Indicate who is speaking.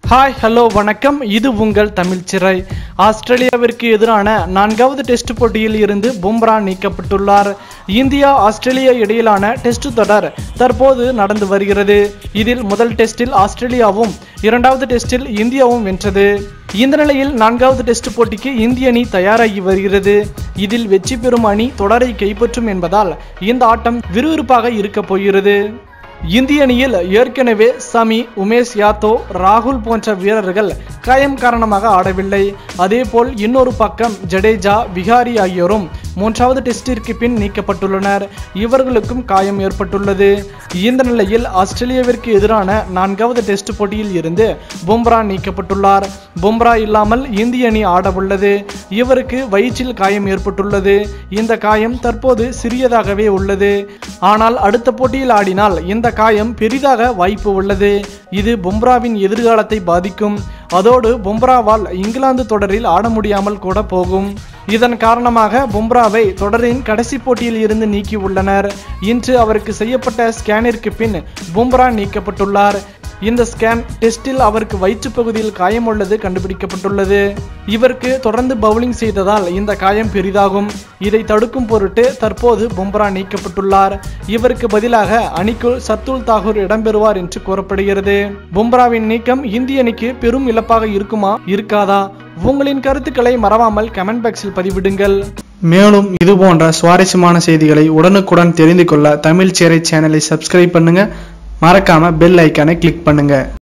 Speaker 1: hi hello வணக்கம் இது உங்கள் தமிழ் சிறை ஆஸ்திரேலியாவிற்கு எதிரான நான்காவது டெஸ்ட் போட்டியில் இருந்து பும்ரா நீக்கப்பட்டுள்ளார் இந்தியா ஆஸ்திரேலியா இடையிலான டெஸ்ட் தொடர் தற்போது நடந்து வருகிறது இதில் முதல் டெஸ்டில் ஆஸ்திரேலியாவும் இரண்டாவது டெஸ்டில் இந்தியாவும் வென்றது இந்த நிலையில் நான்காவது டெஸ்ட் போட்டிக்கு இந்திய அணி தயாராகி வருகிறது இதில் வெற்றி பெறும் அணி தொடரை கைப்பற்றும் என்பதால் இந்த ஆட்டம் விறுவிறுப்பாக இருக்கப் போகிறது இந்திய அணியில் ஏற்கனவே சமி உமேஷ் யாதவ் ராகுல் போன்ற வீரர்கள் காயம் காரணமாக ஆடவில்லை அதேபோல் இன்னொரு பக்கம் ஜடேஜா விகாரி ஆகியோரும் மூன்றாவது டெஸ்டிற்கு பின் நீக்கப்பட்டுள்ளனர் இவர்களுக்கும் காயம் ஏற்பட்டுள்ளது இந்த நிலையில் ஆஸ்திரேலியாவிற்கு எதிரான நான்காவது டெஸ்ட் போட்டியில் இருந்து பும்ரா நீக்கப்பட்டுள்ளார் பும்ரா இல்லாமல் இந்திய அணி ஆடவுள்ளது இவருக்கு வயிற்றில் காயம் ஏற்பட்டுள்ளது இந்த காயம் தற்போது சிறியதாகவே உள்ளது ஆனால் அடுத்த போட்டியில் ஆடினால் இந்த காயம் பெரிதாக வாய்ப்பு உள்ளது இது பும்ராவின் எதிர்காலத்தை பாதிக்கும் அதோடு பும்ராவால் இங்கிலாந்து தொடரில் ஆட முடியாமல் கூட போகும் இதன் காரணமாக பும்ராவை தொடரின் கடைசி போட்டியில் இருந்து நீக்கி உள்ளனர் இன்று அவருக்கு செய்யப்பட்ட ஸ்கேனிற்கு பின் பும்ரா நீக்கப்பட்டுள்ளார் இந்த ஸ்கேன் டெஸ்டில் அவருக்கு வயிற்றுப் பகுதியில் காயம் உள்ளது கண்டுபிடிக்கப்பட்டுள்ளது இவருக்கு தொடர்ந்து பவுலிங் செய்ததால் இந்த காயம் பெரிதாகும் இதை தடுக்கும் பொருட்டு தற்போது பும்ரா நீக்கப்பட்டுள்ளார் இவருக்கு பதிலாக அணிக்குள் சத்துல் தாகூர் இடம்பெறுவார் என்று கூறப்படுகிறது பும்ராவின் நீக்கம் இந்திய அணிக்கு பெரும் இழப்பாக இருக்குமா இருக்காதா உங்களின் கருத்துக்களை மறவாமல் கமெண்ட் பாக்ஸில் பதிவிடுங்கள்
Speaker 2: மேலும் இது போன்ற சுவாரஸ்யமான செய்திகளை உடனுக்குடன் தெரிந்து கொள்ள தமிழ் சேரை சேனலை சப்ஸ்கிரைப் பண்ணுங்க மறக்காம பெல் ஐக்கானை கிளிக் பண்ணுங்க